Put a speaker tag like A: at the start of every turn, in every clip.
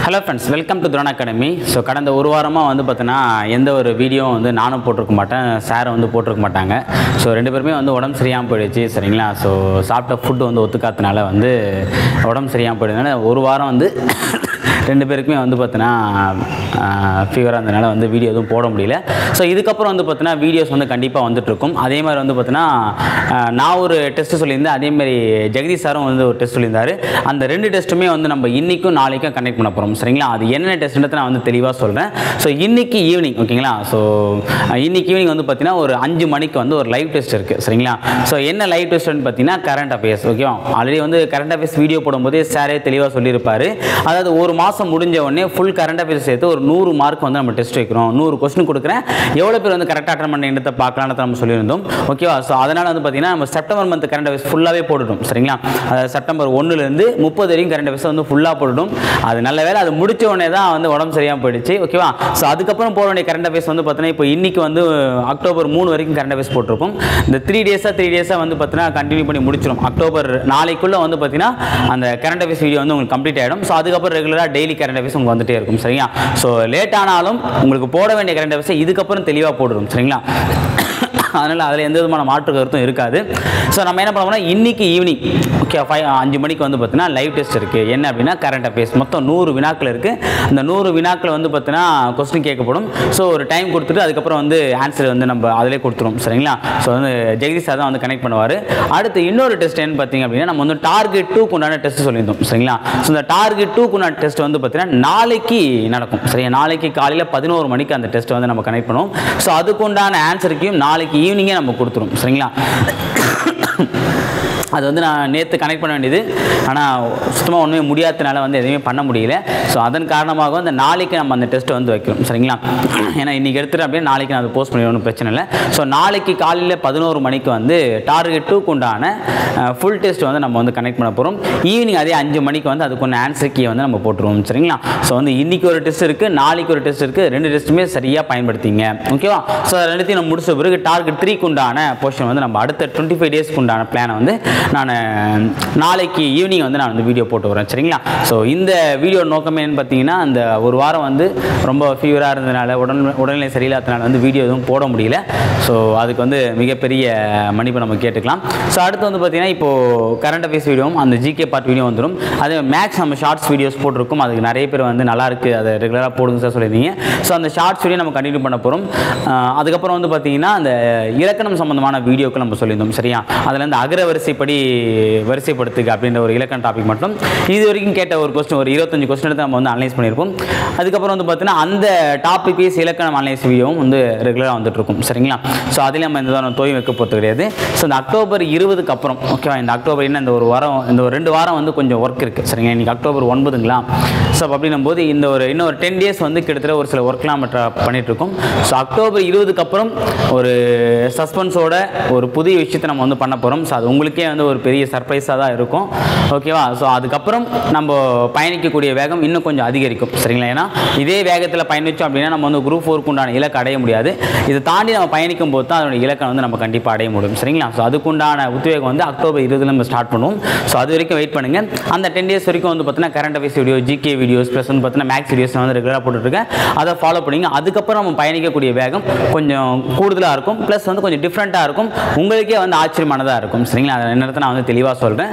A: hello friends welcome to drone academy so கடந்த ஒரு வாரமாக வந்து பார்த்தீங்கன்னா எந்த ஒரு வீடியோ வந்து நானும் போட்டிருக்க மாட்டேன் சார் வந்து போட்டிருக்க மாட்டாங்க ஸோ ரெண்டு பேருமே வந்து உடம்பு சரியாமல் போயிடுச்சு சரிங்களா ஸோ சாப்பிட்ட ஃபுட்டு வந்து ஒத்துக்காதனால வந்து உடம்பு சரியாமல் போயிடுதுனால ஒரு வாரம் வந்து ரெண்டு பேருக்குமே வந்து பார்த்தீங்கன்னா ஃபீவராக இருந்தனால வந்து வீடியோ எதுவும் போட முடியல ஸோ இதுக்கப்புறம் வந்து பார்த்தீங்கன்னா வீடியோஸ் வந்து கண்டிப்பாக வந்துட்டுருக்கும் அதே மாதிரி வந்து பார்த்தீங்கன்னா ஆஹ், நான் ஒரு டெஸ்ட்டு சொல்லியிருந்தேன் அதே மாதிரி ஜெகதீஷ் சாரும் வந்து ஒரு டெஸ்ட் சொல்லியிருந்தாரு அந்த ரெண்டு டெஸ்ட்டுமே வந்து நம்ம இன்றைக்கும் நாளைக்கும் கனெக்ட் பண்ண போகிறோம் சரிங்களா அது என்னென்ன டெஸ்ட்டுன்றதை நான் வந்து தெளிவாக சொல்கிறேன் ஸோ இன்னைக்கு ஈவினிங் ஓகேங்களா ஸோ இன்னைக்கு ஈவினிங் வந்து பார்த்தீங்கன்னா ஒரு அஞ்சு மணிக்கு வந்து ஒரு லைவ் டெஸ்ட் இருக்குது சரிங்களா ஸோ என்ன லைவ் டெஸ்ட்னு பார்த்தீங்கன்னா கரண்ட் அஃபேர்ஸ் ஓகேவா ஆல்ரெடி வந்து கரண்ட் அஃபேர்ஸ் வீடியோ போடும்போதே சாரே தெளிவாக சொல்லியிருப்பாரு அதாவது ஒரு மாதம் முடிஞ்ச உடனே ஃபுல் கரண்ட் அஃபேர்ஸ் சேர்த்து ஒரு நூறு மார்க் வந்து நம்ம டெஸ்ட் வைக்கிறோம் நூறு கொஸ்டின் கொடுக்குறேன் எவ்வளோ பேர் வந்து கரெக்டாக அட்டன் பண்ண பார்க்கலான்னு நம்ம சொல்லியிருந்தோம் ஓகேவா ஸோ அதனால் வந்து பார்த்தீங்கன்னா நம்ம செப்டம்பர் மந்த் கரண்ட் அஃபேர்ஸ் ஃபுல்லாகவே போட்டுட்டோம் சரிங்களா அதாவது செப்டம்பர் ஒன்றுலேருந்து முப்பது வரைக்கும் கரண்ட் அஃபேர்ஸ் வந்து ஃபுல்லாக போட்டுட்டோம் அது நல்ல வேலை அது முடிச்ச உடனே தான் வந்து உடம்பு சரியாக போயிடுச்சு ஓகேவா ஸோ அதுக்கப்புறம் போட வேண்டிய கரண்ட் அஃபேர்ஸ் வந்து பார்த்தீங்கன்னா இப்போ இன்னைக்கு வந்து அக்டோபர் மூணு வரைக்கும் கரண்ட் அஃபேர்ஸ் போட்டிருப்போம் இந்த த்ரீ டேஸாக த்ரீ டேஸாக வந்து பார்த்தீங்கன்னா கண்டினியூ பண்ணி முடிச்சிடும் அக்டோபர் நாளைக்குள்ளே வந்து பார்த்தீங்கன்னா அந்த கரண்ட் அஃபேர்ஸ் வீடியோ வந்து உங்களுக்கு கம்ப்ளீட் ஆகிடும் ஸோ அதுக்கப்புறம் ரெகுலராக டெய்லி கரண்ட் அஃபேர்ஸ் உங்களுக்கு வந்துட்டே இருக்கும் சரிங்களா ஸோ லேட் ஆனாலும் உங்களுக்கு போட வேண்டிய கரண்ட் அஃபேர்ஸை இதுக்கப்புறம் தெளிவாக போடுறோம் சரிங்களா அதனால் அதில் எந்த விதமான மாற்று கருத்தும் இருக்காது ஸோ நம்ம என்ன பண்ணுவோம்னா இன்னைக்கு ஈவினிங் ஓகே ஃபைவ் அஞ்சு மணிக்கு வந்து பார்த்தீங்கன்னா லைவ் டெஸ்ட் இருக்குது என்ன அப்படின்னா கரண்ட் அஃபேர்ஸ் மொத்தம் நூறு வினாக்கள் இருக்குது அந்த நூறு வினாக்கள் வந்து பார்த்தீங்கன்னா கொஸ்டின் கேட்கப்படும் ஸோ ஒரு டைம் கொடுத்துட்டு அதுக்கப்புறம் வந்து ஆன்சர் வந்து நம்ம அதிலே கொடுத்துரும் சரிங்களா ஸோ வந்து ஜெகதீஷ் சார் தான் வந்து கனெக்ட் பண்ணுவார் அடுத்து இன்னொரு டெஸ்ட் என்ன பார்த்தீங்க அப்படின்னா நம்ம வந்து டார்கெட் டூக்கு உண்டான டெஸ்ட் சொல்லியிருந்தோம் சரிங்களா ஸோ இந்த டார்கெட் டூக்கு உண்டான டெஸ்ட் வந்து பார்த்தீங்கன்னா நாளைக்கு நடக்கும் சரியா நாளைக்கு காலையில் பதினோரு மணிக்கு அந்த டெஸ்ட் வந்து நம்ம கனெக்ட் பண்ணுவோம் ஸோ அதுக்கு உண்டான ஆன்சருக்கையும் நாளைக்கு ஈவினிங்கே நம்ம கொடுத்துரும் சரிங்களா அது வந்து நான் நேற்று கனெக்ட் பண்ண வேண்டியது ஆனால் சுத்தமாக ஒன்றுமே முடியாததுனால வந்து எதுவுமே பண்ண முடியல ஸோ அதன் காரணமாக அந்த நாளைக்கு நம்ம அந்த டெஸ்ட்டை வந்து வைக்கிறோம் சரிங்களா ஏன்னா இன்றைக்கி எடுத்துட்டு அப்படியே நாளைக்கு நான் அதை போஸ்ட் பண்ணிடுவேன் ஒன்றும் பிரச்சனை இல்லை ஸோ நாளைக்கு காலையில் பதினோரு மணிக்கு வந்து டார்கெட் டூக்கு உண்டான ஃபுல் டெஸ்ட் வந்து நம்ம வந்து கனெக்ட் பண்ண போகிறோம் ஈவினிங் அதே அஞ்சு மணிக்கு வந்து அதுக்குள்ள ஆன்சர் கீயை வந்து நம்ம போட்டுருவோம் சரிங்களா ஸோ வந்து இன்றைக்கி ஒரு டெஸ்ட் இருக்குது நாளைக்கு ஒரு டெஸ்ட் இருக்குது ரெண்டு டெஸ்ட்டுமே சரியாக பயன்படுத்திங்க ஓகேவா ஸோ அது ரெண்டுத்தையும் நம்ம முடிச்ச பிறகு டார்கெட் த்ரீக்கு உண்டான போர்ஷன் வந்து நம்ம அடுத்த டுவெண்ட்டி ஃபைவ் டேஸ்க்கு உண்டான பிளானை வந்து நான் நாளைக்கு ஈவினிங் வந்து நான் வந்து வீடியோ போட்டு வரேன் சரிங்களா ஸோ இந்த வீடியோ நோக்கமே என்னன்னு பார்த்தீங்கன்னா அந்த ஒரு வாரம் வந்து ரொம்ப ஃபீவராக இருந்ததுனால உடல் உடல்நிலை சரியில்லாதனால வந்து வீடியோ எதுவும் போட முடியல ஸோ அதுக்கு வந்து மிகப்பெரிய மன்னிப்பு நம்ம கேட்டுக்கலாம் ஸோ அடுத்து வந்து பார்த்தீங்கன்னா இப்போது கரண்ட் அஃபேர்ஸ் வீடியோவும் அந்த ஜிகே பார்ட் வீடியோ வந்துடும் அதே மேக்ஸ் நம்ம ஷார்ட்ஸ் வீடியோஸ் போட்டிருக்கோம் அதுக்கு நிறைய பேர் வந்து நல்லா இருக்கு அதை ரெகுலராக போடுங்க சார் சொல்லியிருந்தீங்க ஸோ அந்த ஷார்ட்ஸ் வீடியோ நம்ம கண்டினியூ பண்ண போகிறோம் அதுக்கப்புறம் வந்து பார்த்தீங்கன்னா அந்த இலக்கணம் சம்பந்தமான வீடியோக்கள் நம்ம சொல்லியிருந்தோம் சரியா அதில் இந்த அகர வரிசைப்படி வரிசைப்படுத்துக அப்படின்ற ஒரு இலக்கண டாபிக் மட்டும் இது வரைக்கும் கேட்ட ஒரு கொஸ்டின் ஒரு இருபத்தஞ்சு கொஸ்டின் எடுத்து நம்ம வந்து அனலைஸ் பண்ணியிருப்போம் அதுக்கப்புறம் வந்து பார்த்தீங்கன்னா அந்த டாபிக் பேஸ் இலக்கணம் அனலைஸ் வீடியோவும் வந்து ரெகுலராக வந்துட்டு இருக்கும் சரிங்களா ஸோ அதில் நம்ம இந்த தடவை தோய் வைக்க போகிறது கிடையாது ஸோ இந்த அக்டோபர் இருபதுக்கு அப்புறம் ஓகேவா இந்த அக்டோபர் என்ன இந்த ஒரு வாரம் இந்த ஒரு ரெண்டு வாரம் வந்து கொஞ்சம் ஒர்க் இருக்குது சரிங்க இன்னைக்கு அக்டோபர் ஒன்பதுங்களா ஸோ அப்படின்னும் போது இந்த ஒரு இன்னும் ஒரு டென் டேஸ் வந்து கிட்டத்தட்ட ஒரு சில ஒர்க்லாம் மற்ற பண்ணிட்டு இருக்கோம் ஸோ அக்டோபர் இருபதுக்கு அப்புறம் ஒரு சஸ்பென்ஸோட ஒரு புதிய விஷயத்தை நம்ம வந்து பண்ண போகிறோம் ஸோ அது உங்களுக்கே வந்து ஒரு பெரிய சர்ப்ரைஸாக தான் இருக்கும் ஓகேவா ஸோ அதுக்கப்புறம் நம்ம பயணிக்கக்கூடிய வேகம் இன்னும் கொஞ்சம் அதிகரிக்கும் சரிங்களா ஏன்னா இதே வேகத்தில் பயணிச்சோம் அப்படின்னா நம்ம வந்து குரூப் ஃபோருக்கு உண்டான இலக்கு அடைய முடியாது இதை தாண்டி நம்ம பயணிக்கும் போது தான் அதனுடைய இலக்கை வந்து நம்ம கண்டிப்பாக அடைய முடியும் சரிங்களா ஸோ அதுக்குண்டான உத்வேகம் வந்து அக்டோபர் இருபதுல நம்ம ஸ்டார்ட் பண்ணுவோம் ஸோ அது வரைக்கும் வெயிட் பண்ணுங்க அந்த டென் டேஸ் வரைக்கும் வந்து பார்த்தீங்கன்னா current affairs video GK videos plus வந்து பார்த்தீங்கன்னா மேக்ஸ் வீடியோஸ் வந்து ரெகுலராக போட்டுருக்கேன் அதை ஃபாலோ பண்ணிங்க அதுக்கப்புறம் நம்ம பயணிக்கக்கூடிய வேகம் கொஞ்சம் கூடுதலாக இருக்கும் ப்ளஸ் வந்து கொஞ்சம் டிஃப்ரெண்ட்டாக இருக்கும் உங்களுக்கே வந்து ஆச்சரியமானதாக இருக்கும் சரிங்களா அதை என்னத்தை நான் வந்து தெளிவாக சொல்கிறேன்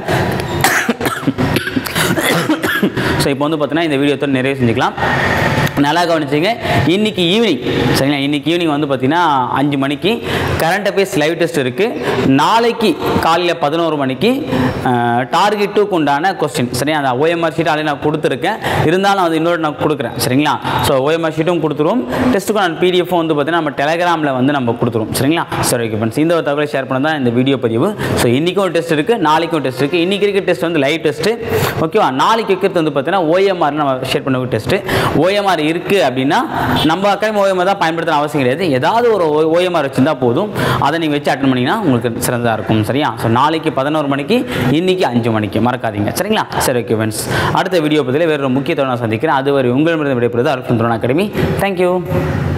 A: ஸோ இப்போ வந்து பார்த்தீங்கன்னா இந்த வீடியோ நிறைவு செஞ்சுக்கலாம் நல்லா கவனிச்சிங்க இன்னைக்கு ஈவினிங் சரிங்களா இன்னைக்கு ஈவினிங் வந்து பார்த்தீங்கன்னா அஞ்சு மணிக்கு கரண்ட் அஃபேர்ஸ் லைவ் டெஸ்ட் இருக்குது நாளைக்கு காலையில் பதினோரு மணிக்கு டார்கெட் டூக்கு உண்டான கொஸ்டின் சரியா அந்த ஓஎம்ஆர் ஷீட் ஆல்ரெடி நான் கொடுத்துருக்கேன் இருந்தாலும் அது இன்னொரு நான் கொடுக்குறேன் சரிங்களா ஸோ ஓஎம்ஆர் ஷீட்டும் கொடுத்துருவோம் டெஸ்ட்டுக்கும் நான் பிடிஎஃப்பும் வந்து பார்த்தீங்கன்னா நம்ம டெலகிராமில் வந்து நம்ம கொடுத்துருவோம் சரிங்களா சரி ஓகே ஃப்ரெண்ட்ஸ் இந்த ஒரு தகவலை ஷேர் பண்ண தான் இந்த வீடியோ பதிவு ஸோ இன்றைக்கும் ஒரு டெஸ்ட் இருக்குது நாளைக்கும் டெஸ்ட் இருக்குது இன்றைக்கி இருக்க டெஸ்ட் வந்து லைவ் டெஸ்ட்டு ஓகேவா நாளைக்கு வைக்கிறது வந்து பார்த்தீங்கன்னா ஓஎம்ஆர் நம்ம ஷேர் பண்ண டெஸ்ட்டு ஓஎம்ஆர் இருக்குது அப்படின்னா நம்ம அகாடமி ஓஎம்ஆர் தான் பயன்படுத்தணும் அவசியம் கிடையாது ஏதாவது ஒரு ஓஎம்ஆர் வச்சிருந்தா போதும் அதை நீங்கள் வச்சு அட்டன் பண்ணிங்கன்னா உங்களுக்கு சிறந்ததாக இருக்கும் சரியா ஸோ நாளைக்கு பதினோரு மணிக்கு இன்னைக்கு அஞ்சு மணிக்கு மறக்காதீங்க சரிங்களா சரி ஓகே ஃப்ரெண்ட்ஸ் அடுத்த வீடியோ பதில் வேறு ஒரு முக்கியத்துவம் நான் சந்திக்கிறேன் அதுவரை உங்களிடமிருந்து விடைபெறுவது அருள் அகாடமி தேங்க்யூ